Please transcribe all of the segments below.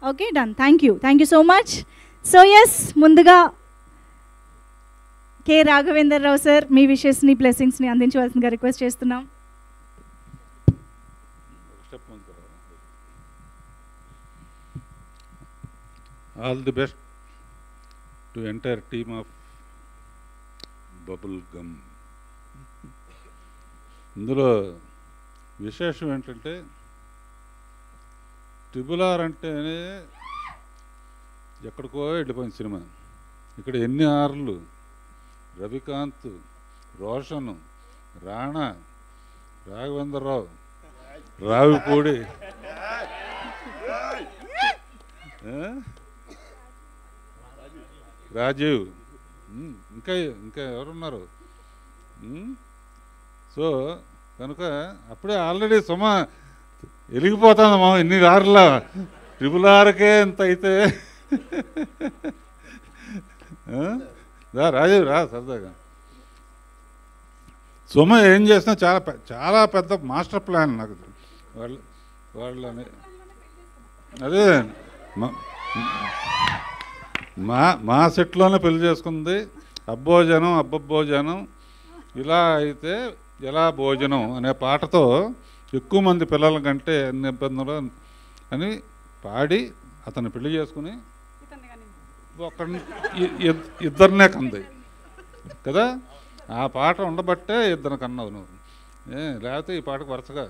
Okay done thank you thank you so much so yes ముందుగా K Raghavendar Rao sir మీ విషెస్ని బ్లెస్సింగ్స్ని అందించవలసిందిగా రిక్వెస్ట్ చేస్తున్నాం step all the best to entire team of bubble gum ఇందులో విశేషం ఏంటంటే ట్రిబుల్ ఆర్ అంటేనే ఎక్కడికో వెళ్ళిపోయింది సినిమా ఇక్కడ ఎన్ని ఆర్లు రవికాంత్ రోషన్ రాణా రాఘవేంద్రరావు రావిపూడి ఆ? రాజీవ్ ఉమ్, ఇంకా ఇంకా ఎవరున్నారు ఉమ్, సో కనుక అప్పుడే ఆల్రెడీ సుమ వెలిగిపోతుంది మా ఇన్ని ఆరులా ట్రిపుల్ ఆర్కే ఇంత అయితే ఆ? రా రాజీవ్ రా సరదాగా సుమ ఏం చేసినా చాలా పె- చాలా పెద్ద మాస్టర్ ప్లాన్ నాకు వాళ్ళు వాళ్ళని అదే మా- మా మా సెట్లోనే పెళ్లి చేసుకుంది అబ్బోజనం అబ్బబ్బోజనం ఇలా అయితే ఎలా భోజనం అనే పాటతో ఎక్కువ మంది పిల్లల కంటే ఎన్ని ఇబ్బందులు అని పాడి అతను పెళ్లి చేసుకుని ఒకరిని ఇ- ఇద్- ఇద్దరినే కంది కదా ఆ పాట ఉండబట్టే ఇద్దరు కన్నావు నువ్వు ఏ లేకపోతే ఈ పాటకు వరుసగా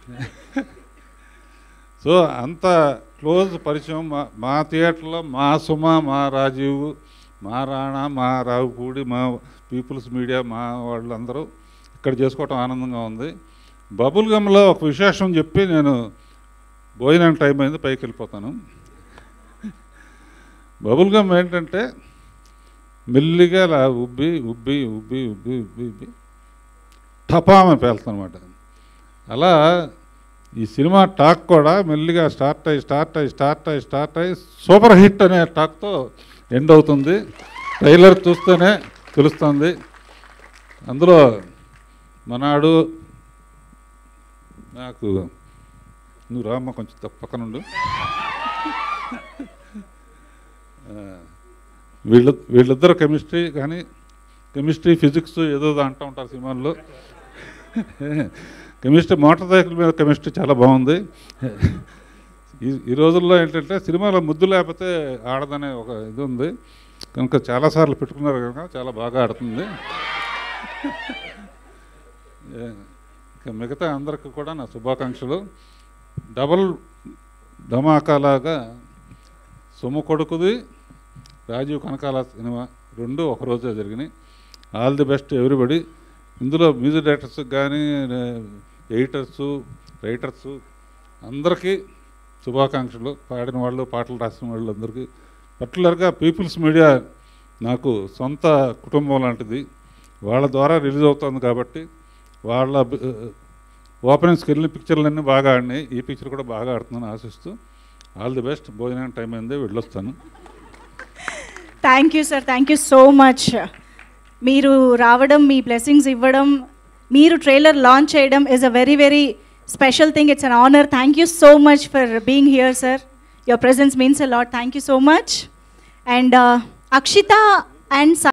సో అంత క్లోజ్ పరిచయం మా మా థియేటర్లో మా సుమ మా రాజీవ్ మా రాణా మా రావుపూడి మా పీపుల్స్ మీడియా మా వాళ్ళందరూ ఇక్కడ చేసుకోవటం ఆనందంగా ఉంది బబుల్ గమ్లో ఒక విశేషం చెప్పి నేను భోజనం టైం అయింది పైకి వెళ్ళిపోతాను బబుల్ గమ్ ఏంటంటే మెల్లిగా ఇలా ఉబ్బి ఉబ్బి ఉబ్బి ఉబ్బి ఉబ్బి ఉబ్బి టపామని పేలుతుందన్నమాట అలా ఈ సినిమా టాక్ కూడా మెల్లిగా స్టార్ట్ అయ్యి స్టార్ట్ అయ్యి స్టార్ట్ అయ్యి స్టార్ట్ అయ్యి సూపర్ హిట్ అనే టాక్తో ఎండ్ అవుతుంది ట్రైలర్ చూస్తేనే తెలుస్తుంది అందులో మనాడు నాకు నువ్వు రామ్మ కొంచెం తప్ప పక్కనుండు ఆ, వీళ్ళ వీళ్ళిద్దరు కెమిస్ట్రీ కానీ కెమిస్ట్రీ ఫిజిక్స్ ఏదో అంటూ ఉంటారు సినిమాల్లో కెమిస్ట్రీ మోటార్ సైకిల్ మీద కెమిస్ట్రీ చాలా బాగుంది ఈ ఈ రోజుల్లో ఏంటంటే సినిమాలో ముద్దు లేకపోతే ఆడదనే ఒక ఇది ఉంది కనుక చాలాసార్లు పెట్టుకున్నారు కనుక చాలా బాగా ఆడుతుంది ఏ, ఇక మిగతా అందరికి కూడా నా శుభాకాంక్షలు డబల్ ధమాకాలాగా సొమ్ము కొడుకుది రాజీవ్ కనకాల సినిమా రెండు ఒకరోజే జరిగినాయి ఆల్ ది బెస్ట్ ఎవ్రీబడి ఇందులో మ్యూజిక్ డైరెక్టర్స్ కానీ ఎడిటర్స్ రైటర్స్ అందరికీ శుభాకాంక్షలు పాడిన వాళ్ళు పాటలు రాసిన వాళ్ళు అందరికీ పర్టికులర్గా పీపుల్స్ మీడియా నాకు సొంత కుటుంబం లాంటిది వాళ్ళ ద్వారా రిలీజ్ అవుతుంది కాబట్టి వాళ్ళ ఓపెనింగ్స్కి వెళ్ళిన పిక్చర్లన్నీ బాగా ఆడినాయి ఈ పిక్చర్ కూడా బాగా ఆడుతుందని ఆశిస్తూ ఆల్ ది బెస్ట్ భోజనం టైం అయింది వెళ్ళొస్తాను thank you sir thank you so much మీరు రావడం మీ బ్లెస్సింగ్స్ ఇవ్వడం మీరు ట్రైలర్ లాంచ్ చేయడం is a very very special thing it's an honour thank you so much for being here sir your presence means a lot thank you so much and Akshita and